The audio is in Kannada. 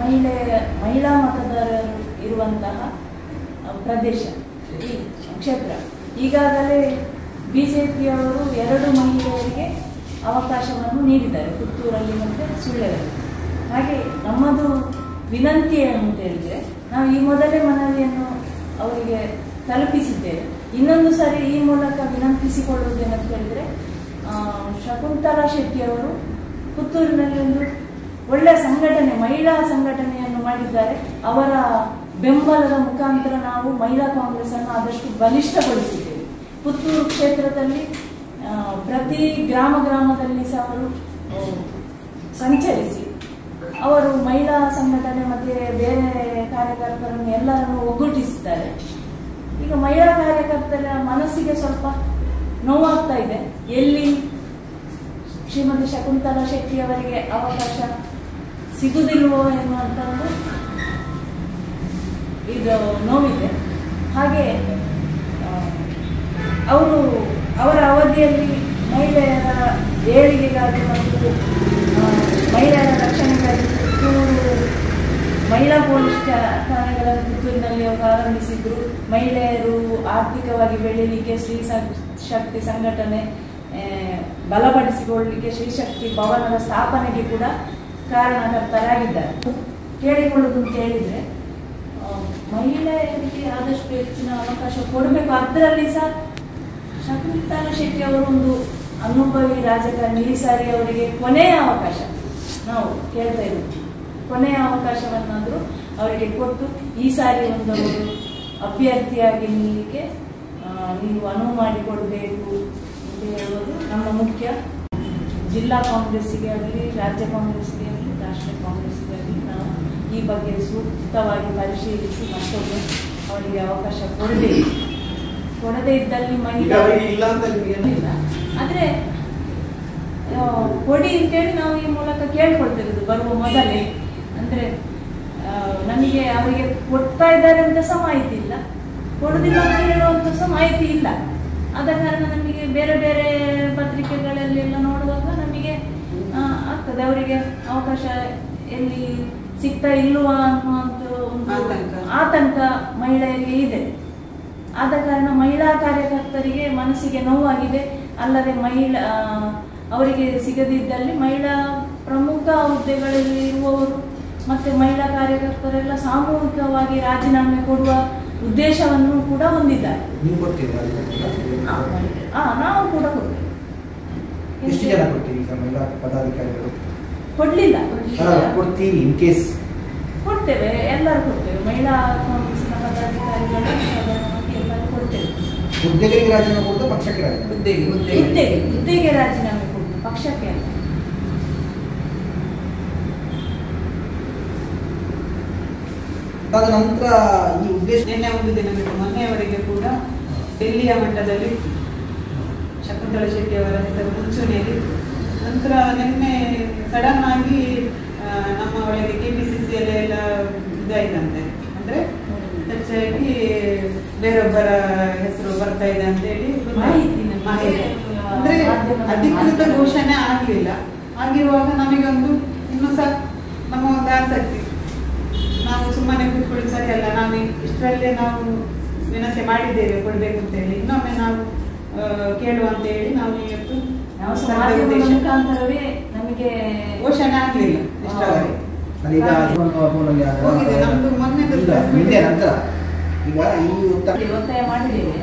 ಮಹಿಳೆ ಮಹಿಳಾ ಮತದಾರರು ಇರುವಂತಹ ಆ, ಪ್ರದೇಶ ಈ ಕ್ಷೇತ್ರ ಈಗಾಗಲೇ ಬಿಜೆಪಿಯವರು ಎರಡು ಮಹಿಳೆಯರಿಗೆ ಅವಕಾಶವನ್ನು ನೀಡಿದ್ದಾರೆ ಪುತ್ತೂರಲ್ಲಿ ಮತ್ತು ಸುಳ್ಯದಲ್ಲಿ ಹಾಗೆ ನಮ್ಮದು ವಿನಂತಿ ಅಂತ ಹೇಳಿದ್ರೆ ನಾವು ಈ ಮೊದಲೇ ಮನವಿಯನ್ನು ಅವರಿಗೆ ತಲುಪಿಸಿದ್ದೇವೆ ಇನ್ನೊಂದು ಸಾರಿ ಈ ಮೂಲಕ ವಿನಂತಿಸಿಕೊಳ್ಳುವುದೇನಂತ ಹೇಳಿದ್ರೆ ಆ, ಶಕುಂತಲಾ ಶೆಟ್ಟಿ ಅವರು ಪುತ್ತೂರಿನಲ್ಲಿ ಒಂದು ಒಳ್ಳೆಯ ಸಂಘಟನೆ ಮಹಿಳಾ ಸಂಘಟನೆಯನ್ನು ಮಾಡಿದ್ದಾರೆ ಅವರ ಬೆಂಬಲದ ಮುಖಾಂತರ ನಾವು ಮಹಿಳಾ ಕಾಂಗ್ರೆಸ್ ಅನ್ನು ಆದಷ್ಟು ಬಲಿಷ್ಠಗೊಳಿಸಿದ್ದೇವೆ ಪುತ್ತೂರು ಕ್ಷೇತ್ರದಲ್ಲಿ ಆ, ಪ್ರತಿ ಗ್ರಾಮ ಗ್ರಾಮದಲ್ಲಿ ಸಹ ಅವರು ಆ, ಸಂಚರಿಸಿ ಅವರು ಮಹಿಳಾ ಸಂಘಟನೆ ಮತ್ತೆ ಬೇರೆ ಕಾರ್ಯಕರ್ತರನ್ನು ಎಲ್ಲರನ್ನು ಒಗ್ಗೂಡಿಸಿದ್ದಾರೆ ಈಗ ಮಹಿಳಾ ಕಾರ್ಯಕರ್ತರ ಮನಸ್ಸಿಗೆ ಸ್ವಲ್ಪ ನೋವಾಗ್ತಾ ಇದೆ ಎಲ್ಲಿ ಶ್ರೀಮತಿ ಶಕುಂತಲಾ ಶೆಟ್ಟಿ ಅವರಿಗೆ ಅವಕಾಶ ಸಿಗುವುದಿಲ್ವೋ ಎನ್ನುವಂತ ಒಂದು ಇದು ನೋವಿದೆ ಹಾಗೆ ಆ, ಅವರು ಅವರ ಅವಧಿಯಲ್ಲಿ ಮಹಿಳೆಯರ ಏಳಿಗೆಗಾಗಿ ಮತ್ತು ಆ, ಮಹಿಳೆಯರ ರಕ್ಷಣೆಗಾಗಿ ಪುತ್ತೂರು ಮಹಿಳಾ ಪೊಲೀಸ್ ಠಾ- ಠಾಣೆಗಳನ್ನು ಪುತ್ತೂರಿನಲ್ಲಿ ಅವರು ಆರಂಭಿಸಿದ್ರು ಮಹಿಳೆಯರು ಆರ್ಥಿಕವಾಗಿ ಬೆಳೀಲಿಕ್ಕೆ ಸ್ತ್ರೀ ಸ- ಶಕ್ತಿ ಸಂಘಟನೆ ಆ, ಬಲಪಡಿಸಿಕೊಳ್ಳಲಿಕ್ಕೆ ಶ್ರೀಶಕ್ತಿ ಭವನದ ಸ್ಥಾಪನೆಗೆ ಕೂಡ ಕಾರಣಕರ್ತರಾಗಿದ್ದಾರೆ ಕೇಳಿಕೊಳ್ಳುವುದು ಅಂತ ಹೇಳಿದ್ರೆ ಆ, ಮಹಿಳೆಯರಿಗೆ ಆದಷ್ಟು ಹೆಚ್ಚಿನ ಅವಕಾಶ ಕೊಡಬೇಕು ಅದರಲ್ಲಿ ಸಹ ಶಕುಂತಲಾ ಶೆಟ್ಟಿ ಅವರು ಒಂದು ಅನುಭವಿ ರಾಜಕಾರಣಿ ಈ ಸಾರಿ ಅವರಿಗೆ ಕೊನೆಯ ಅವಕಾಶ ನಾವು ಕೇಳ್ತಾ ಇರೋದು ಕೊನೆಯ ಅವಕಾಶವನ್ನಾದರೂ ಅವರಿಗೆ ಕೊಟ್ಟು ಈ ಸಾರಿ ಒಂದು ಅವರು ಅಭ್ಯರ್ಥಿಯಾಗಿ ನಿಲ್ಲಲಿಕ್ಕೆ ಆ, ನೀವು ಅನುವು ಮಾಡಿಕೊಡ್ಬೇಕು ಅಂತ ಹೇಳುವುದು ನಮ್ಮ ಮುಖ್ಯ ಜಿಲ್ಲಾ ಕಾಂಗ್ರೆಸ್ಸಿಗೆ ಆಗಲಿ ರಾಜ್ಯ ಕಾಂಗ್ರೆಸ್ಸಿಗೆ ಆಗಲಿ ರಾಷ್ಟ್ರೀಯ ಕಾಂಗ್ರೆಸ್ಸಿಗೆ ಆಗಲಿ ನಾವು ಈ ಬಗ್ಗೆ ಸೂಕ್ತವಾಗಿ ಪರಿಶೀಲಿಸಿ ಮತ್ತೊಮ್ಮೆ ಅವರಿಗೆ ಅವಕಾಶ ಕೊಡಬೇಕು ಕೊಡದೇ ಇದ್ದಲ್ಲಿ ಈಗ ಮಹಿಳಾ ಅವರಿಗೆ ಇಲ್ಲ ಅಂತ ನಿಮಗೆ ಇಲ್ಲ ಆದ್ರೆ ಆ, ಕೊಡಿ ಅಂತೇಳಿ ನಾವು ಈ ಮೂಲಕ ಕೇಳ್ಕೊಳ್ತಿರೋದು ಬರುವ ಮೊದಲೇ ಅಂದ್ರೆ ಆ, ನಮಗೆ ಅವರಿಗೆ ಕೊಡ್ತಾ ಇದ್ದಾರೆ ಅಂತ ಸಹ ಮಾಹಿತಿ ಇಲ್ಲ ಕೊಡುದಿಲ್ಲ ಅಂತ ಹೇಳುವಂತ ಸಹ ಮಾಹಿತಿ ಇಲ್ಲ ಆದ ಕಾರಣ ನಮಗೆ ಬೇರೆ ಬೇರೆ ಪತ್ರಿಕೆಗಳಲ್ಲೆಲ್ಲ ನೋಡುವಾಗ ನಮಗೆ ಆ, ಆಗ್ತದೆ ಅವರಿಗೆ ಅವಕಾಶ ಎಲ್ಲಿ ಸಿಗ್ತಾ ಇಲ್ವಾ ಅನ್ನುವಂಥ ಒಂದು ಆತಂಕ. ಆತಂಕ ಮಹಿಳೆಯರಿಗೆ ಇದೆ ಆದ ಕಾರಣ ಮಹಿಳಾ ಕಾರ್ಯಕರ್ತರಿಗೆ ಮನಸ್ಸಿಗೆ ನೋವಾಗಿದೆ ಅಲ್ಲದೆ ಮಹಿಳಾ ಆ, ಅವರಿಗೆ ಸಿಗದಿದ್ದಲ್ಲಿ ಮಹಿಳಾ ಪ್ರಮುಖ ಹುದ್ದೆಗಳಲ್ಲಿ ಇರುವವರು ಮತ್ತೆ ಮಹಿಳಾ ಕಾರ್ಯಕರ್ತರೆಲ್ಲ ಸಾಮೂಹಿಕವಾಗಿ ರಾಜೀನಾಮೆ ಕೊಡುವ ಉದ್ದೇಶವನ್ನು ಕೂಡ ಹೊಂದಿದ್ದಾರೆ ನೀವು ಕೊಡ್ತೀರಾ ಆ, ನಾವು ಕೂಡ ಕೊಡ್ತೇವೆ ಎಷ್ಟು ಜನ ಕೊಡ್ತೀರಿ ಈಗ ಮಹಿಳಾ ಪದಾಧಿಕಾರಿಗಳು ಕೊಡ್ಲಿಲ್ಲ ಅಲ್ಲ, ಕೊಡ್ತೀರಿ ಇನ್ ಕೇಸ್ ಕೊಡ್ತೇವೆ ಎಲ್ಲರೂ ಕೊಡ್ತೇವೆ ಮಹಿಳಾ ಕಾಂಗ್ರೆಸ್ನ ಪದಾಧಿಕಾರಿಗಳು ಸಾಧಾರಣವಾಗಿ ಎಲ್ಲರೂ ಕೊಡ್ತೇವೆ ಹುದ್ದೆಗಳಿಗೆ ರಾಜೀನಾಮೆ ಕೊಡುದು ಪಕ್ಷಕ್ಕೆ ರಾಜೀನಾಮೆ ಹುದ್ದೆಗೆ ಹುದ್ದೆಗೆ ಹುದ್ದೆಗೆ ಹುದ್ದೆಗೆ ರಾಜೀನಾಮೆ ಕೊಡುದು ಪಕ್ಷಕ್ಕೆ ಅಲ್ಲ ಅದಾದ ನಂತರ ಈ ಉದ್ದೇಶ ನಿನ್ನೆ ಒಂದು ದಿನ ಬಿಟ್ಟು ಮೊನ್ನೆಯವರೆಗೆ ಕೂಡ ಡೆಲ್ಲಿಯ ಮಟ್ಟದಲ್ಲಿ ಶಕುಂತಳ ಶೆಟ್ಟಿ ಅವರ ಹೆಸರು ಮುಂಚೂಣಿಯಲ್ಲಿ ನಂತರ ನಿನ್ನೆ ಸಡನ್ ಆಗಿ ಆ, ನಮ್ಮ ಒಳಗೆ ಕೆ ಪಿ ಸಿ ಸಿಯಲ್ಲಿ ಎಲ್ಲ ಇದಾಯ್ತಂತೆ ಅಂದ್ರೆ ಹೆಚ್ಚಾಗಿ ಬೇರೊಬ್ಬರ ಹೆಸರು ಬರ್ತಾ ಇದೆ ಅಂತ ಹೇಳಿ ಮಾಹಿತಿ ನಮ್ಗೆ ಮಾಹಿತಿ ಅಂದ್ರೆ ಮಾಧ್ಯಮದ ಅಧಿಕೃತ ಮಾಹಿತಿ. ಘೋಷಣೆ ಆಗಲಿಲ್ಲ ಆಗಿರುವಾಗ ನಮಗೊಂದು ಇನ್ನೂ ಸಹ ನಮ್ಮ ಒಂದು ಆಸಕ್ತಿ ನಾವು ಸುಮ್ಮನೆ ಕೂತ್ಕೊಳ್ಳಿ ಸರಿ ಅಲ್ಲ ನಾವು ಇಷ್ಟರಲ್ಲೇ ನಾವು ವಿನಂತಿ ಮಾಡಿದ್ದೇವೆ ಕೊಡ್ಬೇಕು ಅಂತ ಹೇಳಿ ಇನ್ನೊಮ್ಮೆ ನಾವು ಆ, ಕೇಳುವ ಅಂತ ಹೇಳಿ ನಾವು ಇವತ್ತು ನಾವು ಸರ್ಕಾರ ಮಾಧ್ಯಮದ ಉದ್ದೇಶ- ಮುಖಾಂತರವೇ ನಮಗೆ ಘೋಷಣೆ ಆಗಲಿಲ್ಲ ಇಷ್ಟರವರೆಗೆ ಅಲ್ಲಿ ಈಗ ಫೋನ್- ಫೋನಲ್ಲಿ ಆಗ- ಹೋಗಿದೆ, ನಮ್ದು ಮೊನ್ನೆ ಇಲ್ಲ, ನಿನ್ನೆ ನಂತರ ಈಗ ಈ ಒತ್ತ ಒತ್ತಾಯ ಮಾಡಿದ್ದೇವೆ